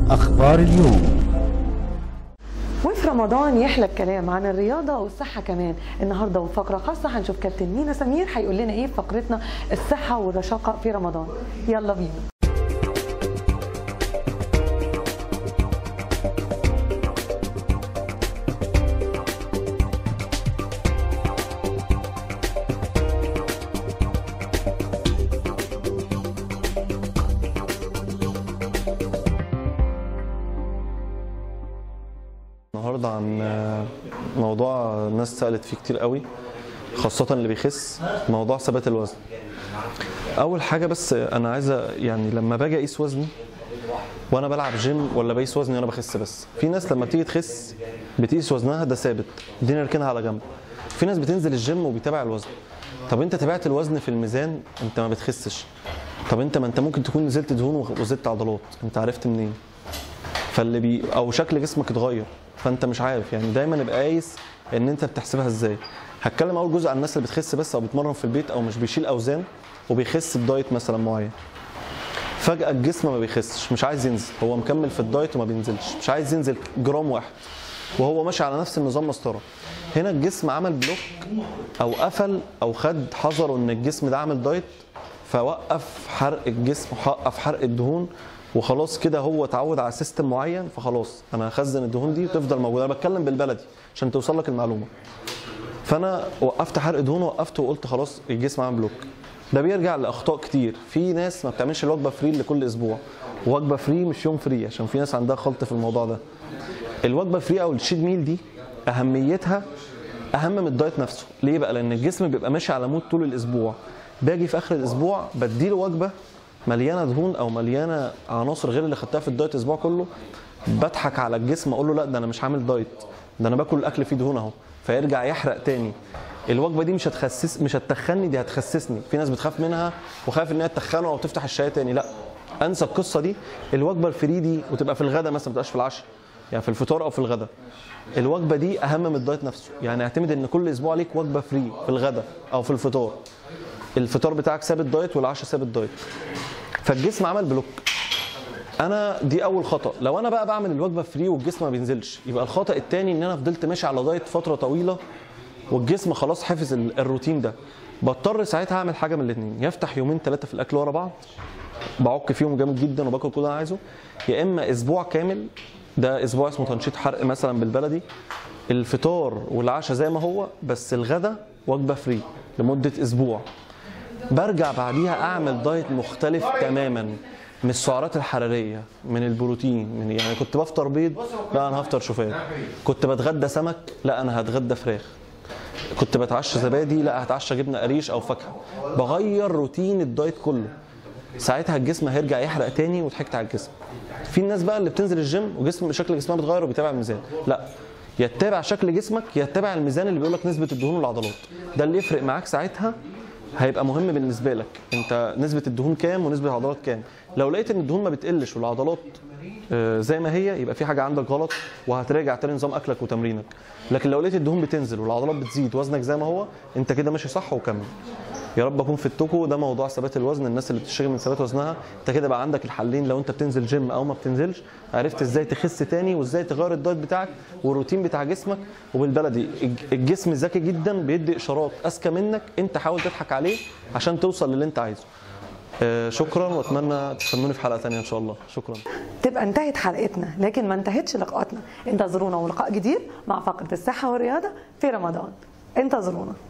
أخبار اليوم وفي رمضان يحلى الكلام عن الرياضة والصحة كمان النهاردة وفقرة خاصة هنشوف كابتن مينا سمير هيقول لنا ايه في فقرتنا الصحة والرشاقة في رمضان يلا بينا النهارده عن موضوع الناس سألت فيه كتير قوي خاصة اللي بيخس موضوع ثبات الوزن أول حاجة بس أنا عايزة يعني لما باجي أقيس وزني وأنا بلعب جيم ولا بقيس وزني وأنا بخس بس في ناس لما بتيجي تخس بتقيس وزنها ده ثابت دي نركنها على جنب في ناس بتنزل الجيم وبيتابع الوزن طب انت تابعت الوزن في الميزان انت ما بتخسش طب انت ما انت ممكن تكون نزلت دهون وزدت عضلات انت عرفت منين فاللي بي او شكل جسمك اتغير فانت مش عارف يعني دايما ابقى قايس ان انت بتحسبها ازاي هتكلم اول جزء عن الناس اللي بتخس بس او بتمرن في البيت او مش بيشيل اوزان وبيخس بدايت مثلا معين فجاه الجسم ما بيخسش مش عايز ينزل هو مكمل في الدايت وما بينزلش مش عايز ينزل جرام واحد وهو ماشي على نفس النظام مسطره هنا الجسم عمل بلوك او قفل او خد حذره ان الجسم ده عامل دايت فوقف حرق الجسم وقف حرق الدهون وخلاص كده هو اتعود على سيستم معين فخلاص انا هخزن الدهون دي وتفضل موجوده انا بتكلم بالبلدي عشان توصل لك المعلومه فانا وقفت حرق دهون وقفت وقلت خلاص الجسم عامل بلوك ده بيرجع لاخطاء كتير في ناس ما بتعملش الوجبه فري لكل اسبوع وجبه فري مش يوم فري عشان في ناس عندها خلط في الموضوع ده الوجبه فري او الشيت ميل دي اهميتها اهم من الدايت نفسه ليه بقى لان الجسم بيبقى ماشي على مود طول الاسبوع باجي في اخر الاسبوع بديله وجبه مليانه دهون او مليانه عناصر غير اللي خدتها في الدايت الاسبوع كله بضحك على الجسم اقول له لا ده انا مش عامل دايت ده انا باكل الاكل فيه دهون اهو فيرجع يحرق تاني الوجبه دي مش هتخسس مش هتخني دي هتخسسني في ناس بتخاف منها وخايف ان هي تتخنه او تفتح الشاي تاني لا انسى القصه دي الوجبه الفري دي وتبقى في الغداء مثلا ما تبقاش في العشاء يعني في الفطار او في الغداء الوجبه دي اهم من الدايت نفسه يعني اعتمد ان كل اسبوع ليك وجبه فري في الغداء او في الفطار الفطار بتاعك ثابت دايت والعشاء ثابت دايت فالجسم عمل بلوك انا دي اول خطا لو انا بقى بعمل الوجبه فري والجسم ما بينزلش يبقى الخطا الثاني ان انا فضلت ماشي على دايت فتره طويله والجسم خلاص حافظ الروتين ده بضطر ساعتها اعمل حاجه من الاثنين يفتح يومين ثلاثه في الاكل ورا بعض بعك فيهم جامد جدا وباكل كل اللي انا عايزه يا اما اسبوع كامل ده اسبوع اسمه تنشيط حرق مثلا بالبلدي الفطار والعشاء زي ما هو بس الغدا وجبه فري لمده اسبوع برجع بعديها اعمل دايت مختلف تماما من السعرات الحراريه من البروتين من يعني كنت بفطر بيض لا انا هفطر شوفان كنت بتغدى سمك لا انا هتغدى فراخ كنت بتعشى زبادي لا هتعشى جبنه قريش او فاكهه بغير روتين الدايت كله ساعتها الجسم هيرجع يحرق تاني وضحكت على الجسم في الناس بقى اللي بتنزل الجيم وجسم شكل جسمها بيتغير وبيتابع الميزان لا يا تتابع شكل جسمك يا تتابع الميزان اللي بيقول لك نسبه الدهون والعضلات ده اللي يفرق معاك ساعتها هيبقى مهم بالنسبه لك انت نسبه الدهون كام ونسبه العضلات كام لو لقيت ان الدهون ما بتقلش والعضلات زي ما هي يبقى في حاجه عندك غلط وهتراجع تاني نظام اكلك وتمرينك لكن لو لقيت الدهون بتنزل والعضلات بتزيد وزنك زي ما هو انت كده ماشي صح وكمل يا رب اكون فدتكم ده موضوع ثبات الوزن الناس اللي بتشتغل من ثبات وزنها انت كده بقى عندك الحلين لو انت بتنزل جيم او ما بتنزلش عرفت ازاي تخس تاني وازاي تغير الدايت بتاعك والروتين بتاع جسمك وبالبلدي الجسم ذكي جدا بيدي اشارات اذكى منك انت حاول تضحك عليه عشان توصل للي انت عايزه آه شكرا واتمنى تستنوني في حلقه ثانيه ان شاء الله شكرا تبقى انتهت حلقتنا لكن ما انتهتش لقاءاتنا انتظرونا ولقاء جديد مع فقره الصحه والرياضه في رمضان انتظرونا